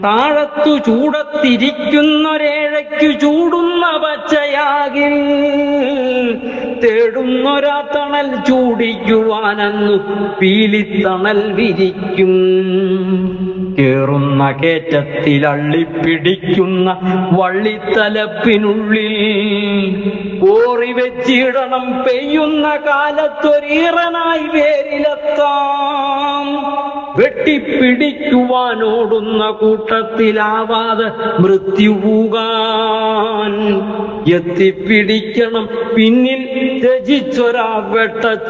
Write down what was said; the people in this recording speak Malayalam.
താഴത്തു ചൂടത്തിരിക്കുന്നൊരേഴയ്ക്കു ചൂടുന്ന പച്ചയാകിൽ തേടുന്നൊരാ തണൽ ചൂടിക്കുവാനെന്നു പീലിത്തണൽ വിരിക്കും കേറുന്ന കേറ്റത്തിൽ അള്ളിപ്പിടിക്കുന്ന വള്ളിത്തലപ്പിനുള്ളിൽ ഓറി വെച്ചിടണം പെയ്യുന്ന കാലത്തൊരീറനായി വേരിലെത്താം വെട്ടിപ്പിടിക്കുവാനോടുന്ന കൂട്ടത്തിലാവാതെ മൃത്യുപൂകാൻ എത്തിപ്പിടിക്കണം പിന്നിൽ രചിച്ചൊരാ വെട്ട